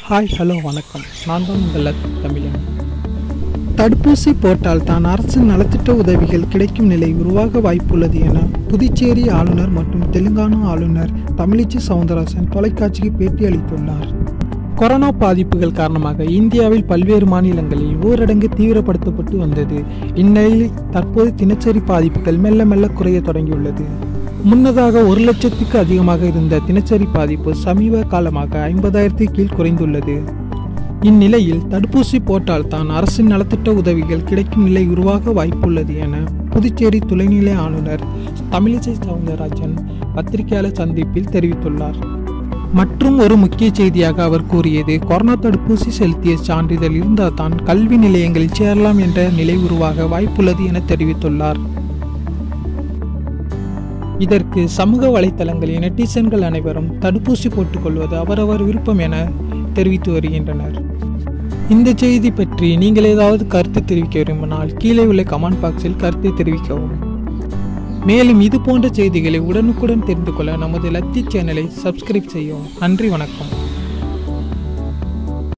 hi hello வணக்கம் நான் தான் உங்கள் லத் தமிழன் தடுப்பூசி போட்டால் தான் அரசின் நலத்திட்ட உதவிகள் கிடைக்கும் நிலை உருவாக வாய்ப்புள்ளது என புதுச்சேரி ஆளுநர் மற்றும் தெலுங்கானா ஆளுநர் தமிழிசை சவுந்தரராஜன் தொலைக்காட்சிக்கு பேட்டி அளித்துள்ளார் கொரோனா பாதிப்புகள் காரணமாக இந்தியாவில் பல்வேறு மாநிலங்களில் ஊரடங்கு தீவிரப்படுத்தப்பட்டு வந்தது இந்நிலையில் தற்போது தினசரி பாதிப்புகள் மெல்ல மெல்ல குறைய தொடங்கியுள்ளது முன்னதாக ஒரு லட்சத்துக்கு அதிகமாக இருந்த தினசரி பாதிப்பு சமீப காலமாக ஐம்பதாயிரத்து கீழ் குறைந்துள்ளது இந்நிலையில் தடுப்பூசி போட்டால் தான் அரசின் நலத்திட்ட உதவிகள் கிடைக்கும் நிலை உருவாக வாய்ப்புள்ளது என புதுச்சேரி துணைநிலை ஆளுநர் தமிழிசை சவுந்தரராஜன் பத்திரிகையாளர் சந்திப்பில் தெரிவித்துள்ளார் மற்றும் ஒரு முக்கிய செய்தியாக அவர் கூறியது கொரோனா தடுப்பூசி செலுத்திய சான்றிதழ் இருந்தால் தான் கல்வி நிலையங்களில் சேரலாம் என்ற நிலை உருவாக வாய்ப்புள்ளது என தெரிவித்துள்ளார் இதற்கு சமூக வலைத்தளங்களில் நெட்டிசன்கள் அனைவரும் தடுப்பூசி போட்டுக்கொள்வது அவரவர் விருப்பம் என தெரிவித்து வருகின்றனர் இந்த செய்தி பற்றி நீங்கள் ஏதாவது கருத்து தெரிவிக்க விரும்பினால் கீழே உள்ள கமெண்ட் பாக்ஸில் கருத்தை தெரிவிக்கவும் மேலும் இது போன்ற செய்திகளை உடனுக்குடன் தெரிந்து கொள்ள நமது லத்தி சேனலை சப்ஸ்கிரைப் செய்யவும் நன்றி வணக்கம்